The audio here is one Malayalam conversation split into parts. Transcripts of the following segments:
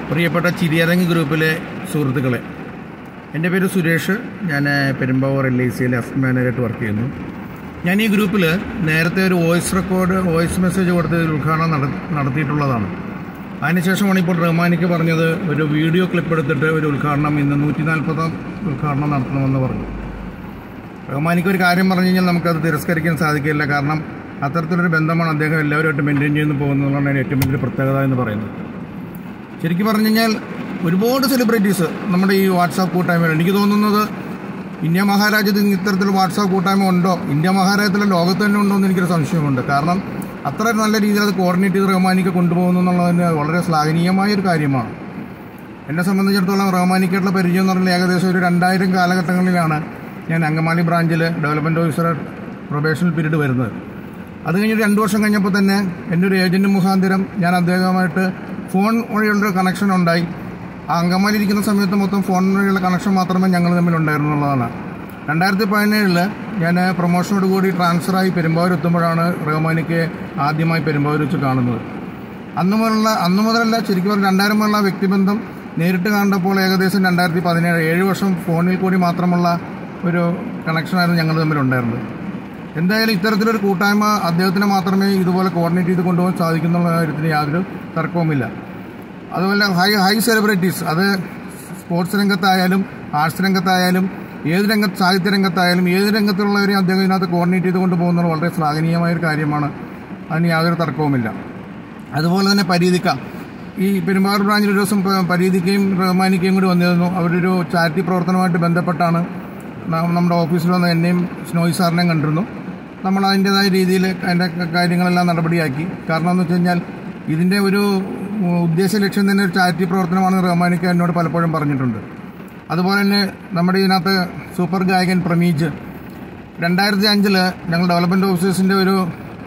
പ്രിയപ്പെട്ട ചിരിയരങ്ങ് ഗ്രൂപ്പിലെ സുഹൃത്തുക്കളെ എൻ്റെ പേര് സുരേഷ് ഞാൻ പെരുമ്പാവൂർ എൽ ഐ സിയിൽ എഫ് മാനേജറായിട്ട് വർക്ക് ചെയ്യുന്നു ഞാൻ ഈ ഗ്രൂപ്പിൽ നേരത്തെ ഒരു വോയിസ് റെക്കോർഡ് വോയിസ് മെസ്സേജ് കൊടുത്ത് ഉദ്ഘാടനം നട നടത്തിയിട്ടുള്ളതാണ് അതിനുശേഷമാണ് ഇപ്പോൾ റഹ്മാനിക്ക് പറഞ്ഞത് ഒരു വീഡിയോ ക്ലിപ്പ് എടുത്തിട്ട് ഒരു ഉദ്ഘാടനം ഇന്ന് നൂറ്റി നാൽപ്പതാം ഉദ്ഘാടനം നടത്തണമെന്ന് പറഞ്ഞു റഹ്മാനിക്ക് ഒരു കാര്യം പറഞ്ഞു കഴിഞ്ഞാൽ നമുക്കത് തിരസ്കരിക്കാൻ സാധിക്കില്ല കാരണം അത്തരത്തിലൊരു ബന്ധമാണ് അദ്ദേഹം എല്ലാവരുമായിട്ട് മെയിൻറ്റെയിൻ ചെയ്യുന്നു പോകുന്നതാണ് അതിൻ്റെ ഏറ്റവും വലിയ പ്രത്യേകത എന്ന് പറയുന്നത് ശരിക്കും പറഞ്ഞു കഴിഞ്ഞാൽ ഒരുപാട് സെലിബ്രിറ്റീസ് നമ്മുടെ ഈ വാട്സാപ്പ് കൂട്ടായ്മയിൽ എനിക്ക് തോന്നുന്നത് ഇന്ത്യ മഹാരാജ്യത്ത് ഇത്തരത്തിൽ വാട്സാപ്പ് കൂട്ടായ്മ ഉണ്ടോ ഇന്ത്യ മഹാരാജ്യത്തിലെ ലോകത്ത് തന്നെ ഉണ്ടോ എന്ന് എനിക്കൊരു സംശയമുണ്ട് കാരണം അത്ര നല്ല രീതിയിൽ അത് കോർഡിനേറ്റ് ചെയ്ത് റഹ്മാനിക്ക് കൊണ്ടുപോകുന്നു എന്നുള്ളതിന് വളരെ ശ്ലാഘനീയമായ ഒരു കാര്യമാണ് എന്നെ സംബന്ധിച്ചിടത്തോളം റഹ്മാനിക്കായിട്ടുള്ള പരിചയം എന്ന് പറഞ്ഞാൽ ഏകദേശം ഒരു രണ്ടായിരം കാലഘട്ടങ്ങളിലാണ് ഞാൻ അങ്കമാലി ബ്രാഞ്ചിൽ ഡെവലപ്മെൻറ്റ് ഓഫീസർ പ്രൊബേഷണൽ പീരീഡ് വരുന്നത് അത് കഴിഞ്ഞ് രണ്ട് വർഷം കഴിഞ്ഞപ്പോൾ തന്നെ എൻ്റെ ഒരു ഏജൻറ്റ് മുഖാന്തരം ഞാൻ അദ്ദേഹവുമായിട്ട് ഫോൺ വഴിയുള്ള കണക്ഷൻ ഉണ്ടായി ആ അങ്കമാലി ഇരിക്കുന്ന സമയത്ത് മൊത്തം ഫോൺ വഴിയുള്ള കണക്ഷൻ മാത്രമേ ഞങ്ങൾ തമ്മിൽ ഉണ്ടായിരുന്നുള്ളതാണ് രണ്ടായിരത്തി പതിനേഴിൽ ഞാൻ പ്രൊമോഷനോട് കൂടി ട്രാൻസ്ഫറായി പെരുമ്പാവൂർ എത്തുമ്പോഴാണ് റഹ്മാനിക്ക് ആദ്യമായി പെരുമ്പാവൂർ വെച്ച് കാണുന്നത് അന്ന് മുതലുള്ള അന്ന് മുതലല്ല ശരിക്കും പറഞ്ഞാൽ രണ്ടായിരം മുതലുള്ള വ്യക്തിബന്ധം നേരിട്ട് കണ്ടപ്പോൾ ഏകദേശം രണ്ടായിരത്തി പതിനേഴ് ഏഴ് വർഷം ഫോണിൽ കൂടി മാത്രമുള്ള ഒരു കണക്ഷനായിരുന്നു ഞങ്ങൾ തമ്മിലുണ്ടായിരുന്നത് എന്തായാലും ഇത്തരത്തിലൊരു കൂട്ടായ്മ അദ്ദേഹത്തിന് മാത്രമേ ഇതുപോലെ കോർഡിനേറ്റ് ചെയ്ത് കൊണ്ടുപോകാൻ സാധിക്കുന്നുള്ള കാര്യത്തിന് യാതൊരു തർക്കവുമില്ല അതുപോലെ ഹൈ ഹൈ സെലിബ്രിറ്റീസ് അത് സ്പോർട്സ് രംഗത്തായാലും ആർട്സ് രംഗത്തായാലും ഏത് രംഗത്ത് സാഹിത്യ രംഗത്തായാലും ഏത് രംഗത്തുള്ളവരെയും അദ്ദേഹം ഇതിനകത്ത് കോർഡിനേറ്റ് ചെയ്ത് കൊണ്ടുപോകുന്നത് വളരെ ശ്ലാഘനീയമായ ഒരു കാര്യമാണ് അതിന് യാതൊരു തർക്കവുമില്ല അതുപോലെ തന്നെ പരീതിക്ക ഈ പെരുമാർ ബ്രാഞ്ചിൽ ഒരു ദിവസം പ- പരീതിക്കയും റഹ്മാനിക്കയും കൂടി വന്നിരുന്നു അവരൊരു ചാരിറ്റി പ്രവർത്തനമായിട്ട് ബന്ധപ്പെട്ടാണ് ന- നമ്മുടെ ഓഫീസിൽ വന്ന് എന്നെയും സ്നോയ് സാറിനെയും കണ്ടിരുന്നു നമ്മൾ അതിൻ്റെതായ രീതിയിൽ അതിൻ്റെ കാര്യങ്ങളെല്ലാം നടപടിയാക്കി കാരണം എന്ന് വെച്ച് കഴിഞ്ഞാൽ ഇതിൻ്റെ ഒരു ഉദ്ദേശ ലക്ഷ്യം തന്നെ ഒരു ചാരിറ്റി പ്രവർത്തനമാണ് റഹ്മാനിക്ക എന്നോട് പലപ്പോഴും പറഞ്ഞിട്ടുണ്ട് അതുപോലെ തന്നെ നമ്മുടെ ഇതിനകത്ത് സൂപ്പർ ഗായകൻ പ്രമീജ് രണ്ടായിരത്തി അഞ്ചില് ഞങ്ങൾ ഡെവലപ്മെന്റ് ഓഫീസേഴ്സിന്റെ ഒരു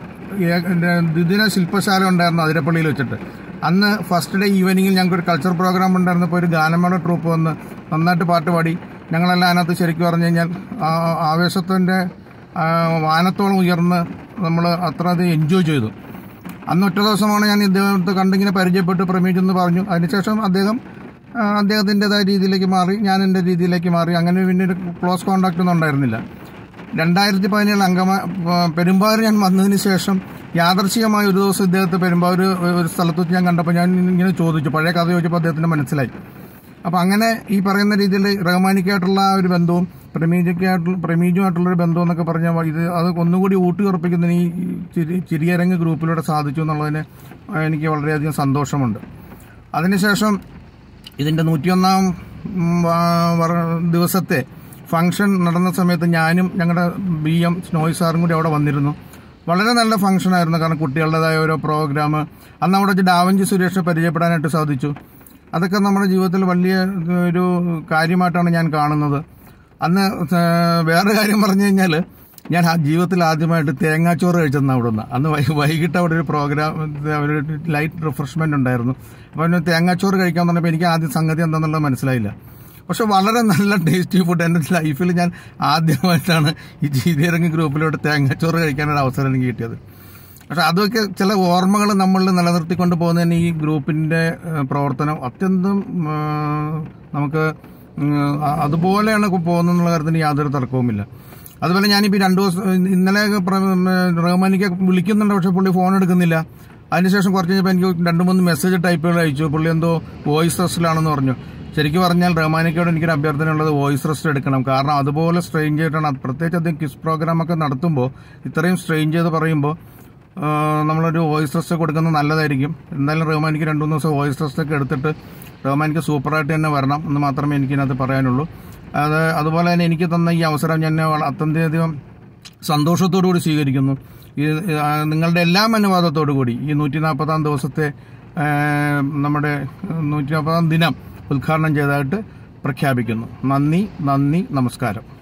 ഏ- ദ്വിദിന ശില്പശാല ഉണ്ടായിരുന്നു അതിരപ്പള്ളിയിൽ വെച്ചിട്ട് അന്ന് ഫസ്റ്റ് ഡേ ഈവനിങ്ങിൽ ഞങ്ങൾക്ക് ഒരു കൾച്ചർ പ്രോഗ്രാം ഉണ്ടായിരുന്നപ്പോൾ ഒരു ഗാനമേള ട്രൂപ്പ് വന്ന് നന്നായിട്ട് പാട്ട് പാടി ഞങ്ങളെല്ലാം അതിനകത്ത് ശരിക്കും പറഞ്ഞു കഴിഞ്ഞാൽ ആ ആവേശത്തിൻ്റെ ആ, വാനത്തോളം ഉയർന്ന് നമ്മൾ അത്ര അത് എൻജോയ് ചെയ്തു അന്ന് ഒറ്റ ദിവസമാണ് ഞാൻ ഇദ്ദേഹത്തെ കണ്ടിങ്ങനെ പരിചയപ്പെട്ട് പ്രമീജ് എന്ന് പറഞ്ഞു അതിനുശേഷം അദ്ദേഹം ആ, അദ്ദേഹത്തിൻ്റെതായ രീതിയിലേക്ക് മാറി ഞാൻ എൻ്റെ രീതിയിലേക്ക് മാറി അങ്ങനെ പിന്നെ ഒരു ക്ലോസ് കോണ്ടാക്ട് ഒന്നും ഉണ്ടായിരുന്നില്ല രണ്ടായിരത്തി പതിനേഴ് അങ്കമ പെരുമ്പാവൂർ ഞാൻ വന്നതിന് ശേഷം യാദർശികമായ ഒരു ദിവസം ഇദ്ദേഹത്തെ പെരുമ്പാവൂർ ഒരു സ്ഥലത്ത് വെച്ച് ഞാൻ കണ്ടപ്പോൾ ഞാൻ ഇങ്ങനെ ചോദിച്ചു പഴയ കഥ ചോദിച്ചപ്പോൾ അദ്ദേഹത്തിന് മനസ്സിലായി അപ്പം അങ്ങനെ ഈ പറയുന്ന രീതിയിൽ റഹ്മാനിക്കായിട്ടുള്ള ആ ഒരു ബന്ധവും പ്രമീജക്കായിട്ടുള്ള പ്രമീജുമായിട്ടുള്ള ഒരു ബന്ധം എന്നൊക്കെ പറഞ്ഞാൽ ഇത് അത് ഒന്നുകൂടി ഊട്ടിയുറപ്പിക്കുന്നതിന് ഈ ചിരി ചിരിയരങ്ങ് ഗ്രൂപ്പിലൂടെ സാധിച്ചു എന്നുള്ളതിന് എനിക്ക് വളരെയധികം സന്തോഷമുണ്ട് അതിനുശേഷം ഇതിൻ്റെ നൂറ്റിയൊന്നാം ഉം, വാ- വർ- ദിവസത്തെ ഫംഗ്ഷൻ നടന്ന സമയത്ത് ഞാനും ഞങ്ങളുടെ ബി എം സ്നോയ് സാറും കൂടി അവിടെ വന്നിരുന്നു വളരെ നല്ല ഫംഗ്ഷൻ ആയിരുന്നു കാരണം കുട്ടികളുടേതായ ഓരോ പ്രോഗ്രാം അന്ന് അവിടെ വെച്ച് ഡാവഞ്ചി സുരേഷിനെ പരിചയപ്പെടാനായിട്ട് സാധിച്ചു അതൊക്കെ നമ്മുടെ ജീവിതത്തിൽ വലിയ ഒരു കാര്യമായിട്ടാണ് ഞാൻ കാണുന്നത് അന്ന് ഏഹ്, വേറെ കാര്യം പറഞ്ഞു കഴിഞ്ഞാൽ ഞാൻ ആ ജീവിതത്തിൽ ആദ്യമായിട്ട് തേങ്ങാച്ചോറ് കഴിച്ചെന്ന് അവിടെ നിന്ന് അന്ന് വൈ- വൈകിട്ട് അവിടെ ഒരു പ്രോഗ്രാം ഒരു ലൈറ്റ് റിഫ്രഷ്മെന്റ് ഉണ്ടായിരുന്നു അപ്പോൾ അതിന് തേങ്ങാച്ചോറ് കഴിക്കാൻ പറഞ്ഞപ്പോൾ എനിക്ക് ആദ്യം സംഗതി എന്താണെന്നുള്ളത് മനസ്സിലായില്ല പക്ഷെ വളരെ നല്ല ടേസ്റ്റി ഫുഡ് എൻ്റെ ലൈഫിൽ ഞാൻ ആദ്യമായിട്ടാണ് ഈ ചീതിയിറങ്ങി ഗ്രൂപ്പിലോട്ട് തേങ്ങാച്ചോറ് കഴിക്കാനൊരു അവസരം എനിക്ക് കിട്ടിയത് പക്ഷെ അതൊക്കെ ചില ഓർമ്മകൾ നമ്മളിൽ നിലനിർത്തിക്കൊണ്ട് പോകുന്നതിന് ഈ ഗ്രൂപ്പിന്റെ ഏഹ്, പ്രവർത്തനം അത്യന്തം ഏഹ്, നമുക്ക് ഉം, അ- അതുപോലെയാണ് പോകുന്നുള്ള കാര്യത്തിന് യാതൊരു തർക്കവുമില്ല അതുപോലെ ഞാനിപ്പോൾ രണ്ടു ദിവസം ഇന്നലെ റഹ്മാനിക്ക് വിളിക്കുന്നുണ്ട് പക്ഷെ പുള്ളി ഫോൺ എടുക്കുന്നില്ല അതിനുശേഷം കുറച്ച് കഴിഞ്ഞപ്പോൾ എനിക്ക് രണ്ട് മൂന്ന് മെസ്സേജ് ടൈപ്പുകൾ അയച്ചു പുള്ളി എന്തോ വോയിസ് റെസ്റ്റിലാണെന്ന് പറഞ്ഞു ശരിക്കും പറഞ്ഞാൽ റഹ്മാനിക്കോട് എനിക്കൊരു അഭ്യർത്ഥന ഉള്ളത് വോയിസ് റെസ്റ്റ് എടുക്കണം കാരണം അതുപോലെ സ്ട്രെയിൻ ചെയ്തിട്ടാണ് അത് പ്രത്യേകിച്ച് അദ്ദേഹം കിസ് പ്രോഗ്രാം ഒക്കെ നടത്തുമ്പോൾ ഇത്രയും സ്ട്രെയിൻ ചെയ്ത് പറയുമ്പോൾ ആ, നമ്മളൊരു വോയിസ് ടെസ്റ്റ് കൊടുക്കുന്നത് നല്ലതായിരിക്കും എന്തായാലും റഹ്മാനിക്ക് രണ്ടു മൂന്ന് ദിവസം വോയിസ് ടെസ്റ്റ് ഒക്കെ എടുത്തിട്ട് റഹ്മാനിക്ക് സൂപ്പറായിട്ട് തന്നെ വരണം എന്ന് മാത്രമേ എനിക്കിതിനകത്ത് പറയാനുള്ളൂ അത് അതുപോലെ തന്നെ എനിക്ക് തന്ന ഈ അവസരം ഞാൻ വള- അത്യന്തധികം സന്തോഷത്തോടു കൂടി സ്വീകരിക്കുന്നു ഈ ആ, നിങ്ങളുടെ എല്ലാം അനുവാദത്തോടു കൂടി ഈ നൂറ്റി നാൽപ്പതാം ദിവസത്തെ ആ, നമ്മുടെ നൂറ്റി നാൽപ്പതാം ദിനം ഉദ്ഘാടനം ചെയ്തതായിട്ട് പ്രഖ്യാപിക്കുന്നു നന്ദി നന്ദി നമസ്കാരം